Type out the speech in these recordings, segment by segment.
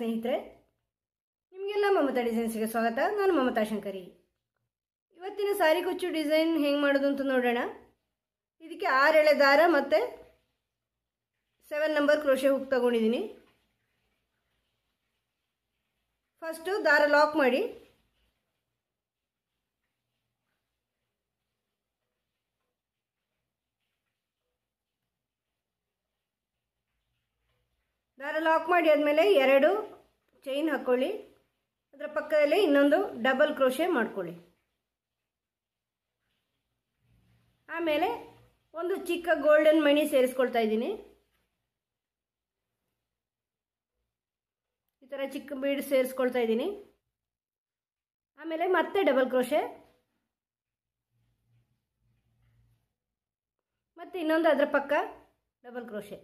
ಸ್ನೇಹಿತರೆ ನಿಮಗೆಲ್ಲ ಮಮತಾ ಡಿಸೈನ್ಸ್ಗೆ ಸ್ವಾಗತ ನಾನು ಮಮತಾ ಶಂಕರಿ ಇವತ್ತಿನ ಸಾರಿ ಕುಚ್ಚು ಡಿಸೈನ್ ಹೆಂಗೆ ಮಾಡೋದು ಅಂತ ನೋಡೋಣ ಇದಕ್ಕೆ ಆರು ಎಳೆ ದಾರ ಮತ್ತು ಸೆವೆನ್ ನಂಬರ್ ಕ್ರೋಶೆ ಹುಕ್ ತಗೊಂಡಿದ್ದೀನಿ ಫಸ್ಟು ದಾರ ಲಾಕ್ ಮಾಡಿ ದಾರ ಲಾಕ್ ಮಾಡಿ ಆದಮೇಲೆ ಎರಡು ಚೈನ್ ಹಾಕ್ಕೊಳ್ಳಿ ಅದರ ಪಕ್ಕದಲ್ಲಿ ಇನ್ನೊಂದು ಡಬಲ್ ಕ್ರೋಶೆ ಮಾಡ್ಕೊಳ್ಳಿ ಆಮೇಲೆ ಒಂದು ಚಿಕ್ಕ ಗೋಲ್ಡನ್ ಮಣಿ ಸೇರಿಸ್ಕೊಳ್ತಾ ಇದ್ದೀನಿ ಈ ಥರ ಚಿಕ್ಕ ಬೀಡ್ ಸೇರಿಸ್ಕೊಳ್ತಾ ಇದ್ದೀನಿ ಆಮೇಲೆ ಮತ್ತೆ ಡಬಲ್ ಕ್ರೋಶೆ ಮತ್ತು ಇನ್ನೊಂದು ಅದರ ಪಕ್ಕ ಡಬಲ್ ಕ್ರೋಶೆ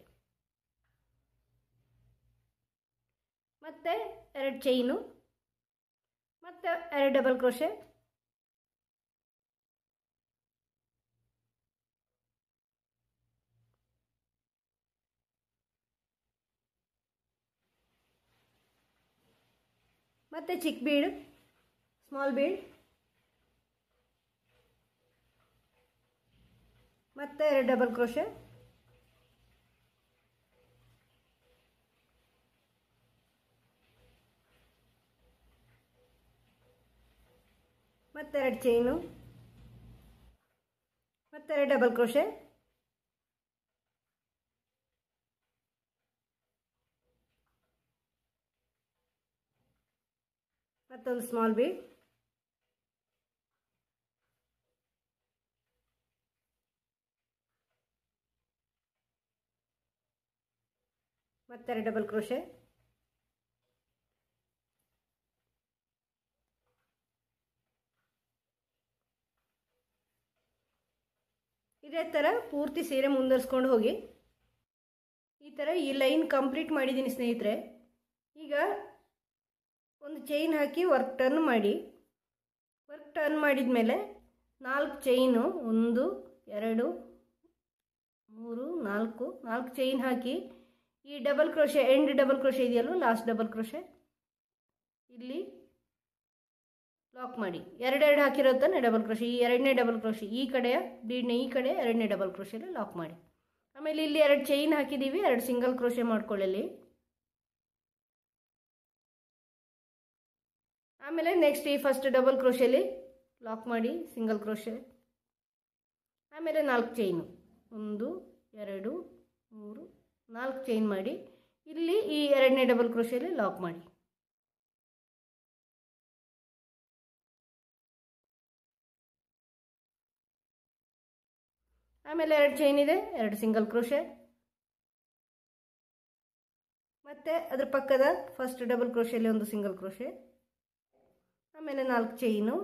ಮತ್ತು ಎರಡು ಚೈನು ಮತ್ತು ಎರಡು ಡಬಲ್ ಕ್ರೋಶೆ ಮತ್ತು ಚಿಕ್ಕ ಬೀಡ್ ಸ್ಮಾಲ್ ಬೀಡ್ ಮತ್ತು ಎರಡು ಡಬಲ್ ಕ್ರೋಶೆ ಮತ್ತೆರಡು ಚೈನು ಮತ್ತೆರಡು ಡಬಲ್ ಕ್ರೋಶೆ ಮತ್ತೊಂದು ಸ್ಮಾಲ್ ಬೀಡ್ ಮತ್ತೆರಡು ಡಬಲ್ ಕ್ರೋಶೆ ಇದೇ ಥರ ಪೂರ್ತಿ ಸೀರೆ ಮುಂದುವರ್ಸ್ಕೊಂಡು ಹೋಗಿ ಈ ಥರ ಈ ಲೈನ್ ಕಂಪ್ಲೀಟ್ ಮಾಡಿದ್ದೀನಿ ಸ್ನೇಹಿತರೆ ಈಗ ಒಂದು ಚೈನ್ ಹಾಕಿ ವರ್ಕ್ ಟರ್ನ್ ಮಾಡಿ ವರ್ಕ್ ಟರ್ನ್ ಮಾಡಿದ ಮೇಲೆ ನಾಲ್ಕು ಚೈನು ಒಂದು ಎರಡು ಮೂರು ನಾಲ್ಕು ನಾಲ್ಕು ಚೈನ್ ಹಾಕಿ ಈ double crochet and double crochet ಇದೆಯಲ್ವ ಲಾಸ್ಟ್ ಡಬಲ್ ಕ್ರೋಶೆ ಇಲ್ಲಿ ಲಾಕ್ ಮಾಡಿ ಎರಡೆರಡು ಹಾಕಿರೋ ತಾನೆ ಡಬಲ್ ಕ್ರೋಶೆ ಈ ಎರಡನೇ ಡಬಲ್ ಕ್ರೋಶೆ ಈ ಕಡೆಯ ಬೀಡ್ನ ಈ ಕಡೆ ಎರಡನೇ ಡಬಲ್ ಕ್ರೋಶೆಲಿ ಲಾಕ್ ಮಾಡಿ ಆಮೇಲೆ ಇಲ್ಲಿ ಎರಡು ಚೈನ್ ಹಾಕಿದ್ದೀವಿ ಎರಡು ಸಿಂಗಲ್ ಕ್ರೋಶೆ ಮಾಡ್ಕೊಳ್ಳಿ ಆಮೇಲೆ ನೆಕ್ಸ್ಟ್ ಈ ಫಸ್ಟ್ ಡಬಲ್ ಕ್ರೋಶೆಲಿ ಲಾಕ್ ಮಾಡಿ ಸಿಂಗಲ್ ಕ್ರೋಶೆ ಆಮೇಲೆ ನಾಲ್ಕು ಚೈನು ಒಂದು ಎರಡು ಮೂರು ನಾಲ್ಕು ಚೈನ್ ಮಾಡಿ ಇಲ್ಲಿ ಈ ಎರಡನೇ ಡಬಲ್ ಕ್ರೋಶೆಲಿ ಲಾಕ್ ಮಾಡಿ ಆಮೇಲೆ ಎರಡು ಚೈನ್ ಇದೆ ಎರಡು ಸಿಂಗಲ್ ಕ್ರೋಶೆ ಮತ್ತು ಅದ್ರ ಪಕ್ಕದ ಫಸ್ಟ್ ಡಬಲ್ ಕ್ರೋಶೆಯಲ್ಲಿ ಒಂದು ಸಿಂಗಲ್ ಕ್ರೋಶೆ ಆಮೇಲೆ ನಾಲ್ಕು ಚೈನು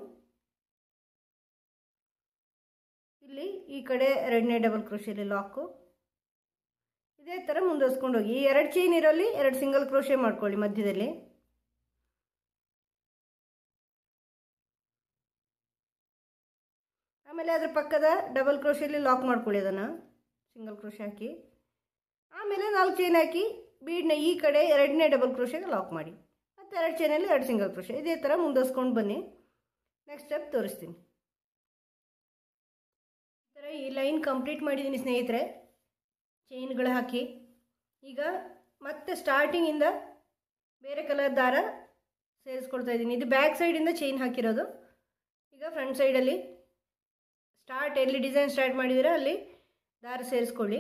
ಇಲ್ಲಿ ಈ ಕಡೆ ಎರಡನೇ ಡಬಲ್ ಕ್ರೋಶೆಯಲ್ಲಿ ಲಾಕು ಇದೇ ಥರ ಮುಂದುವರ್ಸ್ಕೊಂಡು ಹೋಗಿ ಈ ಎರಡು ಚೈನ್ ಇರೋಲ್ಲಿ ಎರಡು ಸಿಂಗಲ್ ಕ್ರೋಶೆ ಮಾಡ್ಕೊಳ್ಳಿ ಮಧ್ಯದಲ್ಲಿ ಆಮೇಲೆ ಅದ್ರ ಪಕ್ಕದ ಡಬಲ್ ಕ್ರೋಶೆಯಲ್ಲಿ ಲಾಕ್ ಮಾಡ್ಕೊಳ್ಳಿ ಅದನ್ನು ಸಿಂಗಲ್ ಕ್ರೋಶೆ ಹಾಕಿ ಆಮೇಲೆ ನಾಲ್ಕು ಚೈನ್ ಹಾಕಿ ಬೀಡ್ನ ಈ ಕಡೆ ಎರಡನೇ ಡಬಲ್ ಕ್ರೋಶೆಗೆ ಲಾಕ್ ಮಾಡಿ ಮತ್ತು ಎರಡು ಚೈನಲ್ಲಿ ಎರಡು ಸಿಂಗಲ್ ಕ್ರೋಶೆ ಇದೇ ಥರ ಮುಂದುವರ್ಸ್ಕೊಂಡು ಬನ್ನಿ ನೆಕ್ಸ್ಟ್ ಸ್ಟೆಪ್ ತೋರಿಸ್ತೀನಿ ಈ ಥರ ಈ ಲೈನ್ ಕಂಪ್ಲೀಟ್ ಮಾಡಿದ್ದೀನಿ ಸ್ನೇಹಿತರೆ ಚೈನ್ಗಳು ಹಾಕಿ ಈಗ ಮತ್ತೆ ಸ್ಟಾರ್ಟಿಂಗಿಂದ ಬೇರೆ ಕಲರ್ ದಾರ ಸೇರಿಸ್ಕೊಳ್ತಾ ಇದ್ದೀನಿ ಇದು ಬ್ಯಾಕ್ ಸೈಡಿಂದ ಚೈನ್ ಹಾಕಿರೋದು ಈಗ ಫ್ರಂಟ್ ಸೈಡಲ್ಲಿ ಸ್ಟಾರ್ಟ್ ಎಲ್ಲಿ ಡಿಸೈನ್ ಸ್ಟಾರ್ಟ್ ಮಾಡಿದ್ದೀರಾ ಅಲ್ಲಿ ದಾರ ಸೇರಿಸ್ಕೊಳ್ಳಿ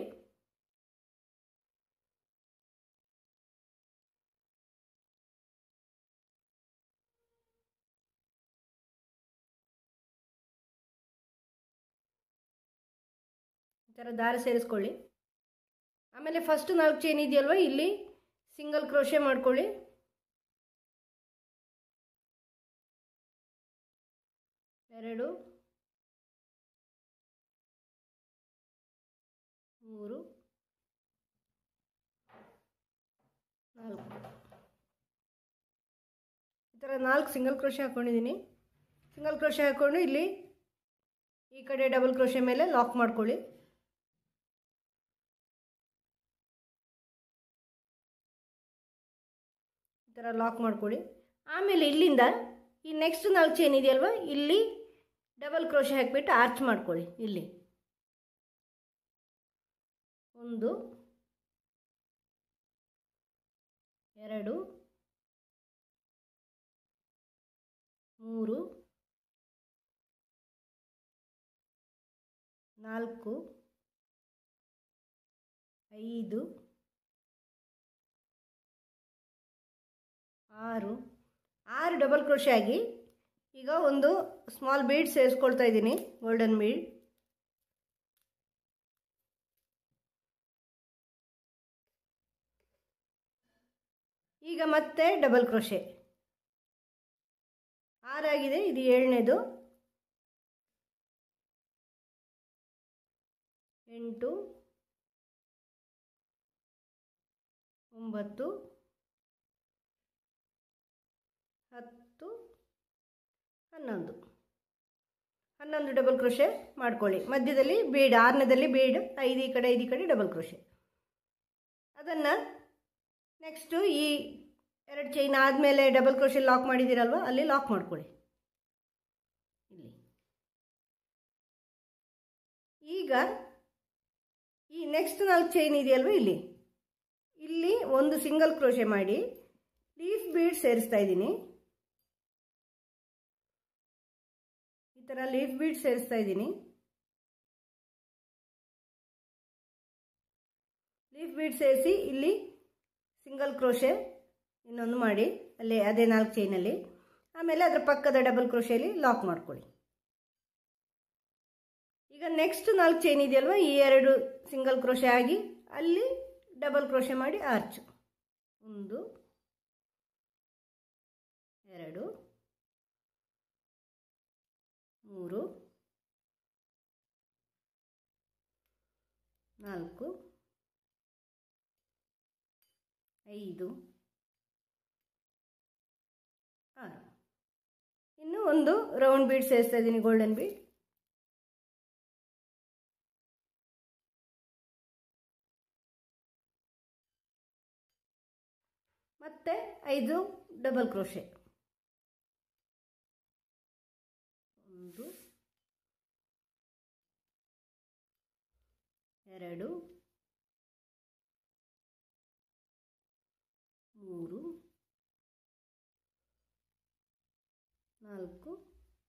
ಈ ಥರ ದಾರ ಸೇರಿಸ್ಕೊಳ್ಳಿ ಆಮೇಲೆ ಫಸ್ಟ್ ನಾಲ್ಕು ಚೈನ್ ಇದೆಯಲ್ವ ಇಲ್ಲಿ ಸಿಂಗಲ್ ಕ್ರೋಶೆ ಮಾಡ್ಕೊಳ್ಳಿ ಎರಡು ಮೂರು ನಾಲ್ಕು ಈ ಥರ ನಾಲ್ಕು ಸಿಂಗಲ್ ಕ್ರೋಶೆ ಹಾಕ್ಕೊಂಡಿದ್ದೀನಿ ಸಿಂಗಲ್ ಕ್ರೋಶೆ ಹಾಕ್ಕೊಂಡು ಇಲ್ಲಿ ಈ ಕಡೆ ಡಬಲ್ ಕ್ರೋಶೆ ಮೇಲೆ ಲಾಕ್ ಮಾಡ್ಕೊಳ್ಳಿ ಈ ಥರ ಲಾಕ್ ಮಾಡ್ಕೊಳ್ಳಿ ಆಮೇಲೆ ಇಲ್ಲಿಂದ ಈ ನೆಕ್ಸ್ಟ್ ನಾಲ್ಕು ಚೈನ್ ಇದೆಯಲ್ವ ಇಲ್ಲಿ ಡಬಲ್ ಕ್ರೋಶೆ ಹಾಕಿಬಿಟ್ಟು ಆರ್ಚ್ ಮಾಡ್ಕೊಳ್ಳಿ ಇಲ್ಲಿ ಒಂದು ಎರಡು ಮೂರು ನಾಲ್ಕು ಐದು ಆರು ಆರು ಡಬಲ್ ಕ್ರೋಶೆ ಆಗಿ ಈಗ ಒಂದು ಸ್ಮಾಲ್ ಬೀಡ್ ಸೇರಿಸ್ಕೊಳ್ತಾ ಇದ್ದೀನಿ ಗೋಲ್ಡನ್ ಬೀಡ್ ಈಗ ಮತ್ತೆ ಡಬಲ್ ಕ್ರೋಶೆ ಆರಾಗಿದೆ ಇದು ಏಳನೇದು ಎಂಟು ಒಂಬತ್ತು ಹತ್ತು ಹನ್ನೊಂದು ಹನ್ನೊಂದು ಡಬಲ್ ಕ್ರೋಶೆ ಮಾಡ್ಕೊಳ್ಳಿ ಮಧ್ಯದಲ್ಲಿ ಬೀಡ್ ಆರನೇದಲ್ಲಿ ಬೀಡ್ ಐದು ಈ ಕಡೆ ಐದು ಈ ಕಡೆ ಡಬಲ್ ಕ್ರೋಶೆ ಅದನ್ನು ನೆಕ್ಸ್ಟು ಈ ಎರಡು ಚೈನ್ ಆದಮೇಲೆ ಡಬಲ್ ಕ್ರೋಶೆ ಲಾಕ್ ಮಾಡಿದ್ದೀರಲ್ವ ಅಲ್ಲಿ ಲಾಕ್ ಮಾಡ್ಕೊಳ್ಳಿ ಇಲ್ಲಿ ಈಗ ಈ ನೆಕ್ಸ್ಟ್ ನಾಲ್ಕು ಚೈನ್ ಇದೆಯಲ್ವ ಇಲ್ಲಿ ಇಲ್ಲಿ ಒಂದು ಸಿಂಗಲ್ ಕ್ರೋಶೆ ಮಾಡಿ ಲೀಫ್ ಬೀಡ್ ಸೇರಿಸ್ತಾ ಇದ್ದೀನಿ ಈ ಥರ ಲೀಫ್ ಬೀಡ್ ಸೇರಿಸ್ತಾ ಇದ್ದೀನಿ ಲೀಫ್ ಬೀಡ್ ಸೇರಿಸಿ ಇಲ್ಲಿ ಸಿಂಗಲ್ ಕ್ರೋಶೆ ಇನ್ನೊಂದು ಮಾಡಿ ಅಲ್ಲಿ ಅದೇ ನಾಲ್ಕು ಚೈನಲ್ಲಿ ಆಮೇಲೆ ಅದರ ಪಕ್ಕದ ಡಬಲ್ ಕ್ರೋಶೆಯಲ್ಲಿ ಲಾಕ್ ಮಾಡ್ಕೊಳ್ಳಿ ಈಗ ನೆಕ್ಸ್ಟ್ ನಾಲ್ಕು ಚೈನ್ ಇದೆಯಲ್ವ ಈ ಎರಡು ಸಿಂಗಲ್ ಕ್ರೋಶೆ ಆಗಿ ಅಲ್ಲಿ ಡಬಲ್ ಕ್ರೋಶೆ ಮಾಡಿ ಆರ್ಚ್ ಒಂದು ಎರಡು ಮೂರು ನಾಲ್ಕು ಐದು ಆರು ಇನ್ನು ಒಂದು ರೌಂಡ್ ಬೀಡ್ ಸೇರಿಸ್ತಾ ಇದ್ದೀನಿ ಗೋಲ್ಡನ್ ಬೀಡ್ ಮತ್ತೆ ಐದು ಡಬಲ್ ಕ್ರೋಶೆ ಒಂದು ಎರಡು ಮೂರು ನಾಲ್ಕು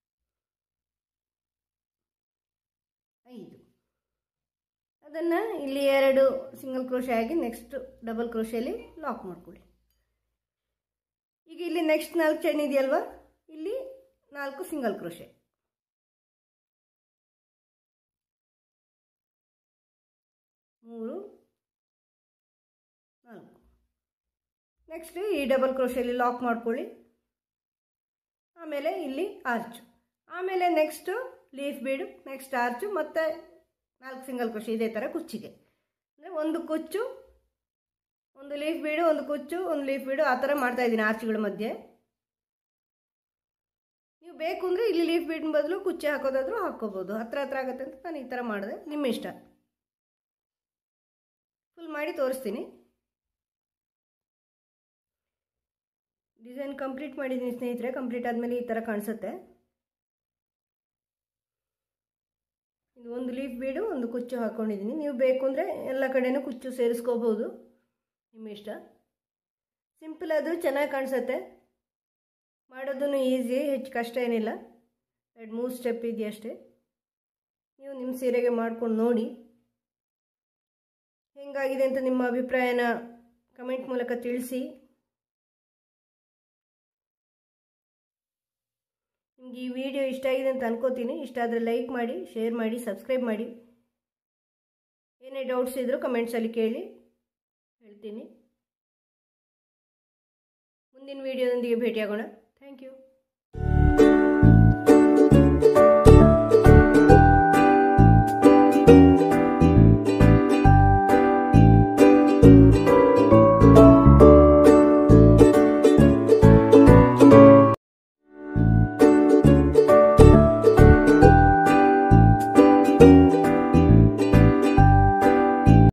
ಐದು ಅದನ್ನು ಇಲ್ಲಿ ಎರಡು ಸಿಂಗಲ್ ಕ್ರೋಶೆ ಆಗಿ ನೆಕ್ಸ್ಟ್ ಡಬಲ್ ಕ್ರೋಶೆಯಲ್ಲಿ ಲಾಕ್ ಮಾಡ್ಕೊಳ್ಳಿ ಈಗ ಇಲ್ಲಿ ನೆಕ್ಸ್ಟ್ ನಾಲ್ಕು ಚೈನ್ ಇದೆಯಲ್ವಾ ಇಲ್ಲಿ ನಾಲ್ಕು ಸಿಂಗಲ್ ಕ್ರೋಶೆ ಮೂರು ನಾಲ್ಕು ನೆಕ್ಸ್ಟ್ ಈ ಡಬಲ್ ಕ್ರೋಶೆಯಲ್ಲಿ ಲಾಕ್ ಮಾಡ್ಕೊಳ್ಳಿ ಆಮೇಲೆ ಇಲ್ಲಿ ಆರ್ಚ್ ಆಮೇಲೆ next leaf bead next arch ಮತ್ತು ನಾಲ್ಕು ಸಿಂಗಲ್ ಕ್ರೋಶೆ ಇದೇ ಥರ ಕುಚ್ಚಿಗೆ ಅಂದರೆ ಒಂದು ಕುಚ್ಚು ಒಂದು ಲೀಫ್ ಬೀಡು ಒಂದು ಕುಚ್ಚು ಒಂದು ಲೀಫ್ ಬೀಡು ಆ ಥರ ಮಾಡ್ತಾ ಇದ್ದೀನಿ ಆರ್ಚ್ಗಳ ಮಧ್ಯೆ ನೀವು ಬೇಕು ಅಂದರೆ ಇಲ್ಲಿ ಲೀಫ್ ಬೀಡಿನ ಬದಲು ಕುಚ್ಚೆ ಹಾಕೋದಾದರೂ ಹಾಕ್ಕೋಬೋದು ಹತ್ರ ಹತ್ರ ಆಗುತ್ತೆ ಅಂತ ನಾನು ಈ ಥರ ಮಾಡಿದೆ ನಿಮ್ಮ ಇಷ್ಟ ಫುಲ್ ಮಾಡಿ ತೋರಿಸ್ತೀನಿ ಡಿಸೈನ್ ಕಂಪ್ಲೀಟ್ ಮಾಡಿದ್ದೀನಿ ಸ್ನೇಹಿತರೆ ಕಂಪ್ಲೀಟ್ ಆದಮೇಲೆ ಈ ಥರ ಕಾಣಿಸುತ್ತೆ ಇದು ಒಂದು ಲೀಫ್ ಬೀಡು ಒಂದು ಕುಚ್ಚು ಹಾಕ್ಕೊಂಡಿದ್ದೀನಿ ನೀವು ಬೇಕು ಅಂದರೆ ಎಲ್ಲ ಕಡೆನೂ ಕುಚ್ಚು ಸೇರಿಸ್ಕೋಬೋದು ನಿಮ್ಮ ಇಷ್ಟ ಸಿಂಪಲ್ ಅದು ಚೆನ್ನಾಗಿ ಕಾಣಿಸುತ್ತೆ ಮಾಡೋದೂ ಈಸಿ ಹೆಚ್ಚು ಕಷ್ಟ ಏನಿಲ್ಲ ಎರಡು ಮೂರು ಸ್ಟೆಪ್ ಇದೆಯಷ್ಟೇ ನೀವು ನಿಮ್ಮ ಸೀರೆಗೆ ಮಾಡ್ಕೊಂಡು ನೋಡಿ ಹೆಂಗಾಗಿದೆ ಅಂತ ನಿಮ್ಮ ಅಭಿಪ್ರಾಯನ ಕಮೆಂಟ್ ಮೂಲಕ ತಿಳಿಸಿ ನಿಮಗೆ ಈ ವಿಡಿಯೋ ಇಷ್ಟ ಆಗಿದೆ ಅಂತ ಅನ್ಕೋತೀನಿ ಇಷ್ಟ ಆದರೆ ಲೈಕ್ ಮಾಡಿ ಶೇರ್ ಮಾಡಿ ಸಬ್ಸ್ಕ್ರೈಬ್ ಮಾಡಿ ಏನೇ ಡೌಟ್ಸ್ ಇದ್ದರೂ ಕಮೆಂಟ್ಸಲ್ಲಿ ಕೇಳಿ ಹೇಳ್ತೀನಿ ಮುಂದಿನ ವಿಡಿಯೋದೊಂದಿಗೆ ಭೇಟಿಯಾಗೋಣ ಥ್ಯಾಂಕ್ ಯು